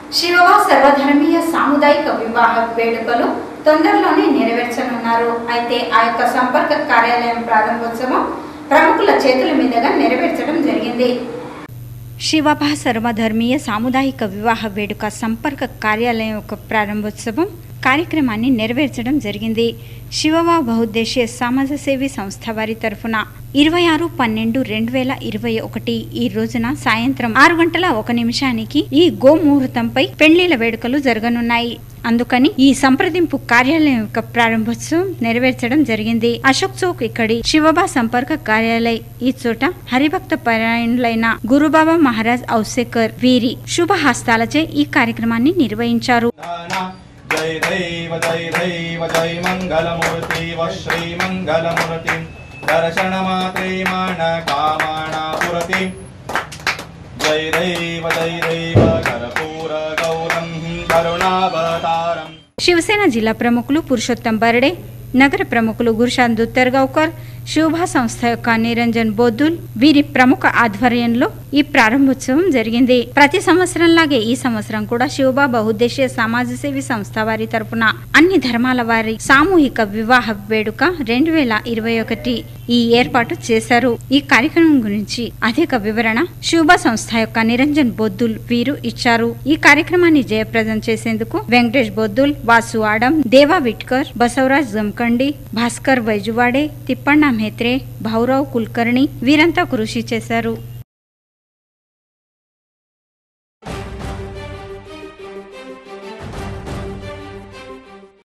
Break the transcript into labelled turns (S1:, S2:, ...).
S1: శివవా సర్వధర్మీయ సాముదాయిక వివాహ వేడుకలు తొందరలోనే నెరవేర్చనున్నారు అయితే ఆ యొక్క సంపర్క కార్యాలయం ప్రారంభోత్సవం ప్రముఖుల చేతుల మీదుగా నెరవేర్చడం జరిగింది శివభా సర్వధర్మీయ సాముదాయిక వివాహ వేడుక సంపర్క కార్యాలయం యొక్క ప్రారంభోత్సవం కార్యక్రమాన్ని నెరవేర్చడం జరిగింది శివవా బహుద్దేశీయ సమాజ సేవీ సంస్థ వారి తరఫున ఇరవై ఆరు పన్నెండు రెండు వేల ఇరవై ఒకటి ఈ రోజున సాయంత్రం ఆరు గంటల ఒక నిమిషానికి ఈ గోముహూర్తంపై పెళ్లిళ్ల వేడుకలు జరగనున్నాయి అందుకని ఈ సంప్రదింపు కార్యాలయం యొక్క ప్రారంభోత్సవం నెరవేర్చడం జరిగింది అశోక్ చౌక్ ఇక్కడి శివబా సంపర్క కార్యాలయ ఈ చోట హరిభక్త పరాయణులైన గురుబాబా మహారాజ్ ఔసేకర్ వీరి శుభ హస్తాలచే ఈ కార్యక్రమాన్ని నిర్వహించారు
S2: जय दैव जय दैव जय मङ्गलमूर्तिव श्रीमङ्गलमूर्तिं दर्शनमात्रे मान कामाणा पुरति जय दैव जय दैव कर्पूरगौरं करुणावतारम्
S1: శివసేన జిల్లా ప్రముఖులు పురుషోత్తం బర్డే నగర ప్రముఖులు గురుశాంత్ దుత్తర్గావ్కర్ శోభా సంస్థ యొక్క నిరంజన్ బొద్దుల్ వీరి ప్రముఖ ఆధ్వర్యంలో ఈ ప్రారంభోత్సవం జరిగింది ప్రతి సంవత్సరంలాగే ఈ సంవత్సరం కూడా శివబా బహుద్దేశీయ సమాజ సేవీ సంస్థ వారి తరపున అన్ని ధర్మాల వారి సామూహిక వివాహ వేడుక రెండు వేల ఇరవై ఒకటి ఈ ఏర్పాటు చేశారు ఈ కార్యక్రమం గురించి అధిక వివరణ శుభ సంస్థ యొక్క నిరంజన్ బొద్దుల్ వీరు ఇచ్చారు ఈ కార్యక్రమాన్ని జయప్రదం చేసేందుకు వెంకటేష్ బొద్దుల్ వాసు ఆడం దేవా విట్కర్ బసవరాజ్ జమకండి భాస్కర్ వైజువాడే తిప్పಣ್ణ మేత్రే భావురావు కుల్కర్ణి వీరంతా కృషి చేశారు